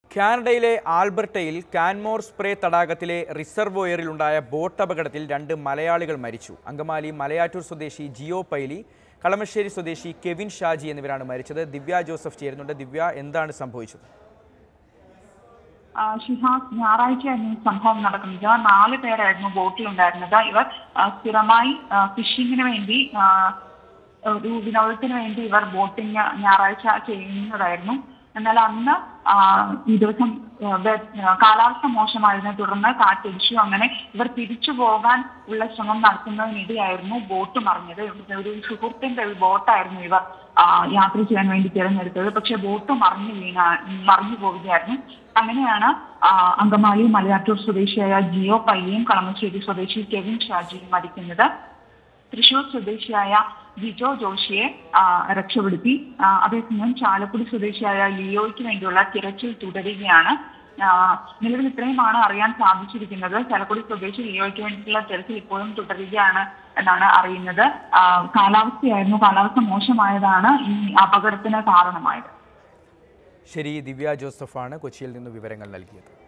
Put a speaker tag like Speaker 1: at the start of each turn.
Speaker 1: കാനഡയിലെ ആൽബർട്ടയിൽ കാൻമോർ സ്പ്രേ തടാകത്തിലെ റിസർവോയറിലുണ്ടായ ബോട്ട് അപകടത്തിൽ രണ്ട് മലയാളികൾ മരിച്ചു അങ്കമാലി മലയാറ്റൂർ സ്വദേശി ജിയോ പൈലി കളമശ്ശേരി സ്വദേശി കെവിൻ ഷാജി എന്നിവരാണ് മരിച്ചത് ദിവ്യ ജോസഫ് ചേരുന്നുണ്ട് ദിവ്യ എന്താണ് സംഭവിച്ചത്
Speaker 2: ആ, ഷിഹാസ് ഞായറാഴ്ചയായിരുന്നു ഈ സംഭവം നടക്കുന്നത് നാല് പേരായിരുന്നു ബോട്ടിലുണ്ടായിരുന്നത് ഇവർ ആ, സ്ഥിരമായി ആ, ഫിഷിങ്ങിന് വേണ്ടി ആ, ഒരു വിനോദത്തിന് വേണ്ടി ഇവർ ബോട്ടിങ് ഞായറാഴ്ച ചെയ്യുന്നതായിരുന്നു എന്നാൽ അന്ന് ആ, ഈ ദിവസം ആ, വെ- ആ, കാലാവസ്ഥ മോശമായതിനെ തുടർന്ന് കാറ്റടിച്ചു അങ്ങനെ ഇവർ തിരിച്ചു പോകാൻ ഉള്ള ശ്രമം നടത്തുന്നതിനിടെയായിരുന്നു ബോട്ട് മറിഞ്ഞത് ഒരു സുഹൃത്തിന്റെ ഒരു ബോട്ടായിരുന്നു ഇവർ ആ, യാത്ര ചെയ്യാൻ വേണ്ടി തിരഞ്ഞെടുത്തത് പക്ഷെ ബോട്ട് മറിഞ്ഞു വീണ മറിഞ്ഞു പോവുകയായിരുന്നു അങ്ങനെയാണ് ആ, അങ്കമാലി മലയാറ്റൂർ സ്വദേശിയായ ജിയോ പയ്യയും കളമശ്ശേരി സ്വദേശി കെവിൻ ഷാജിയും മരിക്കുന്നത് തൃശൂർ സ്വദേശിയായ ജിജോ ജോഷിയെ ആ, രക്ഷപ്പെടുത്തി ആ, അതേസമയം ചാലക്കുടി സ്വദേശിയായ ലിയോയ്ക്ക് വേണ്ടിയുള്ള തിരച്ചിൽ തുടരുകയാണ് ആ, നിലവിൽ ഇത്രയുമാണ് അറിയാൻ സാധിച്ചിരിക്കുന്നത് ചാലക്കുടി സ്വദേശി ലിയോയ്ക്ക് വേണ്ടിയിട്ടുള്ള തിരച്ചിൽ ഇപ്പോഴും തുടരുകയാണ് എന്നാണ് അറിയുന്നത് ആ, കാലാവസ്ഥയായിരുന്നു കാലാവസ്ഥ മോശമായതാണ് ഈ അപകടത്തിന് കാരണമായത്
Speaker 1: ശരി ദിവ്യ ജോസഫാണ് കൊച്ചിയിൽ നിന്ന് വിവരങ്ങൾ നൽകിയത്